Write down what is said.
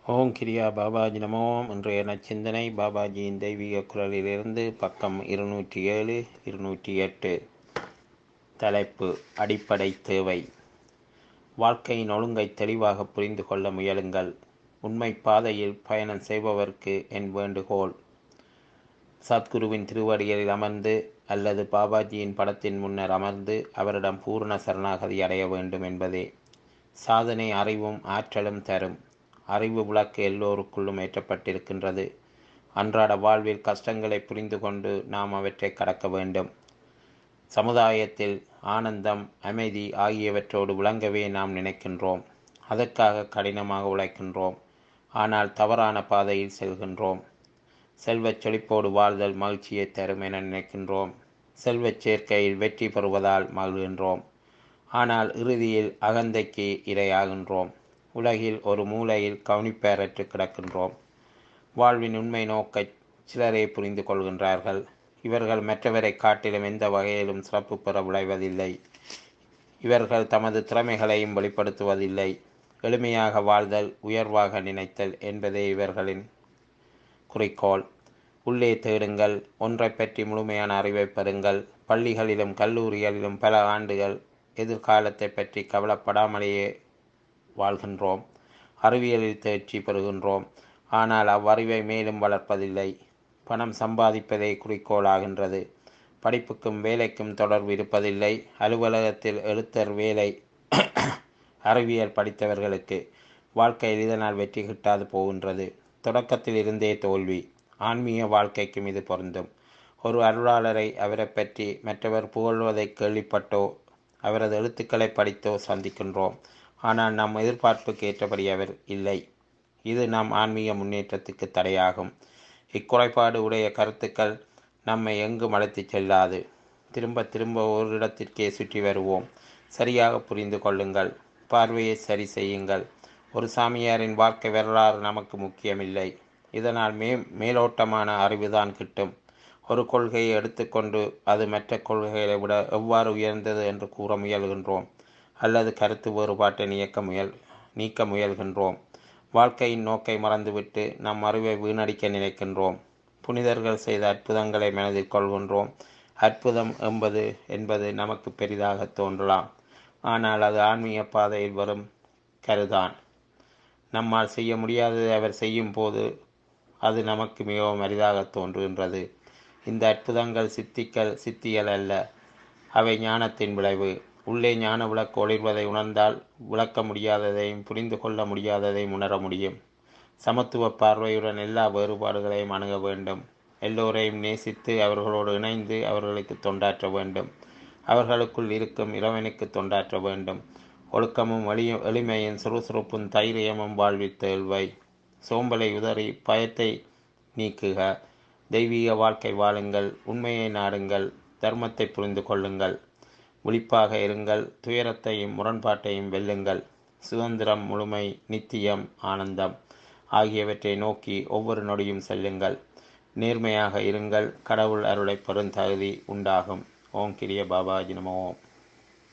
ஓம் கிரியா பாபாஜி நமோம் இன்றைய நச்சிந்தனை பாபாஜியின் தெய்வீக குரலிலிருந்து பக்கம் இருநூற்றி ஏழு இருநூற்றி எட்டு தலைப்பு அடிப்படை தேவை வாழ்க்கையின் ஒழுங்கை தெளிவாக புரிந்து கொள்ள முயலுங்கள் உண்மை பாதையில் பயணம் செய்பவர்க்கு என் வேண்டுகோள் சத்குருவின் திருவடிகளில் அமர்ந்து அல்லது பாபாஜியின் படத்தின் முன்னர் அமர்ந்து அவரிடம் பூர்ண சரணாகதி அடைய வேண்டும் என்பதே சாதனை அறிவும் ஆற்றலும் தரும் அறிவு விளக்கு எல்லோருக்குள்ளும் ஏற்றப்பட்டிருக்கின்றது அன்றாட வாழ்வில் கஷ்டங்களை புரிந்து கொண்டு நாம் அவற்றை கடக்க வேண்டும் சமுதாயத்தில் ஆனந்தம் அமைதி ஆகியவற்றோடு விளங்கவே நாம் நினைக்கின்றோம் அதற்காக கடினமாக உழைக்கின்றோம் ஆனால் தவறான பாதையில் செல்கின்றோம் செல்வச் செழிப்போடு வாழ்தல் மகிழ்ச்சியை தரும் என நினைக்கின்றோம் செல்வச் சேர்க்கையில் வெற்றி பெறுவதால் மகிழ்கின்றோம் ஆனால் இறுதியில் அகந்தைக்கு இரையாகின்றோம் உலகில் ஒரு மூலையில் கவனிப்பேரற்று கிடக்கின்றோம் வாழ்வின் உண்மை நோக்கை சிலரே புரிந்து கொள்கின்றார்கள் இவர்கள் மற்றவரை காட்டிலும் எந்த வகையிலும் சிறப்பு பெற விளைவதில்லை இவர்கள் தமது திறமைகளையும் வெளிப்படுத்துவதில்லை எளிமையாக வாழ்தல் உயர்வாக நினைத்தல் என்பதே இவர்களின் குறிக்கோள் உள்ளே தேடுங்கள் ஒன்றை பற்றி முழுமையான அறிவை பெறுங்கள் பள்ளிகளிலும் கல்லூரிகளிலும் பல ஆண்டுகள் எதிர்காலத்தை பற்றி கவலைப்படாமலேயே வாழ்கின்றோம் அறிவியலில் தேர்ச்சி பெறுகின்றோம் ஆனால் அவ்வறிவை மேலும் வளர்ப்பதில்லை பணம் சம்பாதிப்பதே குறிக்கோளாகின்றது படிப்புக்கும் வேலைக்கும் தொடர்பு இருப்பதில்லை அலுவலகத்தில் எழுத்தர் வேலை அறிவியல் படித்தவர்களுக்கு வாழ்க்கையில் இதனால் வெற்றி கிட்டாது போகின்றது தொடக்கத்தில் இருந்தே தோல்வி ஆன்மீக வாழ்க்கைக்கும் இது பொருந்தும் ஒரு அருளாளரை அவரை பற்றி மற்றவர் புகழ்வதை கேள்விப்பட்டோ அவரது எழுத்துக்களை படித்தோ சந்திக்கின்றோம் ஆனால் நம் எதிர்பார்ப்புக்கு ஏற்றபடி அவர் இல்லை இது நம் ஆன்மீக முன்னேற்றத்துக்கு தடையாகும் இக்குறைபாடு உடைய கருத்துக்கள் நம்மை எங்கும் அழைத்துச் செல்லாது திரும்ப திரும்ப ஒரு இடத்திற்கே சுற்றி வருவோம் சரியாக புரிந்து கொள்ளுங்கள் பார்வையை சரி செய்யுங்கள் ஒரு சாமியாரின் வாழ்க்கை வரலாறு நமக்கு முக்கியமில்லை இதனால் மே மேலோட்டமான அறிவுதான் கிட்டும் ஒரு கொள்கையை எடுத்துக்கொண்டு அது மற்ற கொள்கைகளை விட எவ்வாறு உயர்ந்தது என்று கூற முயல்கின்றோம் அல்லது கருத்து வேறுபாட்டை நீக்க முயல் நீக்க முயல்கின்றோம் வாழ்க்கையின் நோக்கை மறந்துவிட்டு நம் அறிவை வீணடிக்க நினைக்கின்றோம் புனிதர்கள் செய்த அற்புதங்களை மனதில் கொள்கின்றோம் அற்புதம் என்பது என்பது நமக்கு பெரிதாக தோன்றலாம் ஆனால் அது ஆன்மீக பாதையில் வரும் கருதான் நம்மால் செய்ய முடியாததை அவர் செய்யும் போது அது நமக்கு மிகவும் அரிதாக தோன்றுகின்றது இந்த அற்புதங்கள் சித்திகள் சித்திகள் அல்ல அவை ஞானத்தின் விளைவு உள்ளே ஞான விளக்கு ஒளிர்வதை உணர்ந்தால் விளக்க முடியாததையும் புரிந்து கொள்ள முடியாததையும் உணர முடியும் சமத்துவ பார்வையுடன் எல்லா வேறுபாடுகளையும் அணுக வேண்டும் எல்லோரையும் நேசித்து அவர்களோடு இணைந்து அவர்களுக்கு தொண்டாற்ற வேண்டும் அவர்களுக்குள் இருக்கும் இறைவனுக்கு தொண்டாற்ற வேண்டும் ஒழுக்கமும் எளிய எளிமையும் சுறுசுறுப்பும் தைரியமும் வாழ்வித்த இயல்வை சோம்பலை உதறி பயத்தை நீக்குக தெய்வீக வாழ்க்கை வாழுங்கள் உண்மையை நாடுங்கள் தர்மத்தை புரிந்து கொள்ளுங்கள் விழிப்பாக இருங்கள் துயரத்தையும் முரண்பாட்டையும் வெல்லுங்கள் சுதந்திரம் முழுமை நித்தியம் ஆனந்தம் ஆகியவற்றை நோக்கி ஒவ்வொரு நொடியும் செல்லுங்கள் நேர்மையாக இருங்கள் கடவுள் அருளை பெறும் தகுதி உண்டாகும் ஓம் கிரிய பாபாஜி நம ஓம்